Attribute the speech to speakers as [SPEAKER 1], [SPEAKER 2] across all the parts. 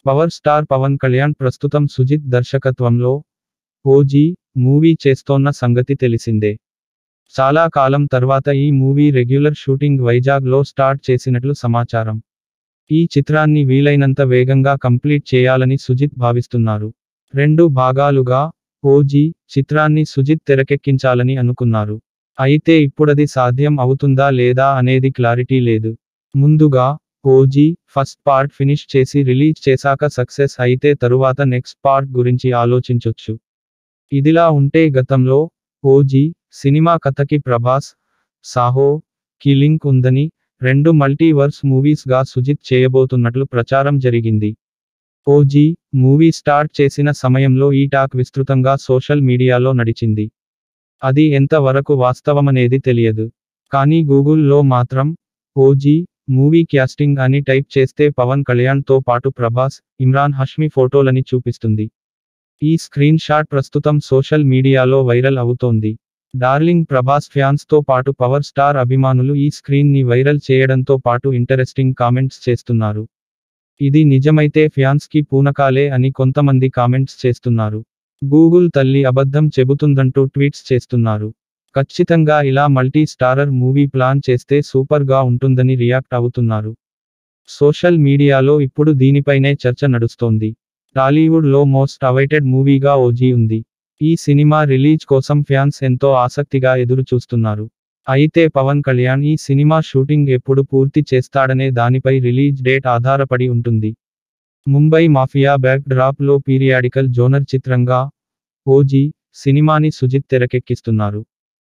[SPEAKER 1] power star Pawan Kalyan ప్రస్తుతం సుజిత్ దర్శకత్వంలో OG movie చేస్తోన్న సంగతి తెలిసిందే చాలా కాలం తర్వాత ఈ మూవీ రెగ్యులర్ షూటింగ్ వైజాగ్లో స్టార్ట్ చేసినట్లు సమాచారం ఈ చిత్రాన్ని వీలైనంత వేగంగా కంప్లీట్ చేయాలని సుజిత్ భావిస్తున్నారు రెండు భాగాలుగా ఓజీ చిత్రాన్ని సుజిత్ తెరకెక్కించాలని అనుకున్నారు అయితే ఇప్పుడది సాధ్యం అవుతుందా లేదా అనేది క్లారిటీ లేదు ముందుగా ఓజీ ఫస్ట్ పార్ట్ ఫినిష్ చేసి రిలీజ్ చేశాక సక్సెస్ అయితే తరువాత నెక్స్ట్ పార్ట్ గురించి ఆలోచించొచ్చు ఇదిలా ఉంటే గతంలో ఓజీ సినిమా కథకి ప్రభాస్ సాహో కి లింక్ ఉందని రెండు మల్టీవర్స్ మూవీస్ గా సుజిత్ చేయబోతున్నట్లు ప్రచారం జరిగింది ఓజీ మూవీ స్టార్ట్ చేసిన సమయంలో ఈ టాక్ విస్తృతంగా సోషల్ మీడియాలో నడిచింది అది ఎంత వరకు వాస్తవమనేది తెలియదు కానీ గూగుల్లో మాత్రం ఓజీ మూవీ క్యాస్టింగ్ అని టైప్ చేస్తే పవన్ కళ్యాణ్తో పాటు ప్రభాస్ ఇమ్రాన్ హష్మి ఫోటోలని చూపిస్తుంది ఈ స్క్రీన్ షాట్ ప్రస్తుతం సోషల్ మీడియాలో వైరల్ అవుతోంది డార్లింగ్ ప్రభాస్ ఫ్యాన్స్ తో పాటు పవర్ స్టార్ అభిమానులు ఈ స్క్రీన్ ని వైరల్ చేయడంతో పాటు ఇంటరెస్టింగ్ కామెంట్స్ చేస్తున్నారు ఇది నిజమైతే ఫ్యాన్స్ కి పూనకాలే అని కొంతమంది కామెంట్స్ చేస్తున్నారు గూగుల్ తల్లి అబద్ధం చెబుతుందంటూ ట్వీట్స్ చేస్తున్నారు ఖచ్చితంగా ఇలా మల్టీ స్టారర్ మూవీ ప్లాన్ చేస్తే సూపర్ గా ఉంటుందని రియాక్ట్ అవుతున్నారు సోషల్ మీడియాలో ఇప్పుడు దీనిపైనే చర్చ నడుస్తోంది టాలీవుడ్ లో మోస్ట్ అవైటెడ్ మూవీగా ఓజీ ఉంది ఈ సినిమా రిలీజ్ కోసం ఫ్యాన్స్ ఎంతో ఆసక్తిగా ఎదురు చూస్తున్నారు అయితే పవన్ కళ్యాణ్ ఈ సినిమా షూటింగ్ ఎప్పుడు పూర్తి చేస్తాడనే దానిపై రిలీజ్ డేట్ ఆధారపడి ఉంటుంది ముంబై మాఫియా బ్యాక్ డ్రాప్ లో పీరియాడికల్ జోనర్ చిత్రంగా ఓజీ సినిమాని సుజిత్ తెరకెక్కిస్తున్నారు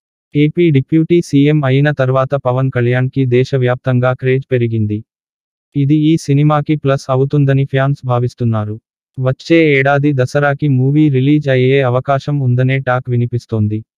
[SPEAKER 1] ఏపీ డిప్యూటీ సీఎం అయిన తర్వాత పవన్ కళ్యాణ్కి దేశవ్యాప్తంగా క్రేజ్ పెరిగింది ఇది ఈ సినిమాకి ప్లస్ అవుతుందని ఫ్యాన్స్ భావిస్తున్నారు వచ్చే ఏడాది దసరాకి మూవీ రిలీజ్ అయ్యే అవకాశం ఉందనే టాక్ వినిపిస్తోంది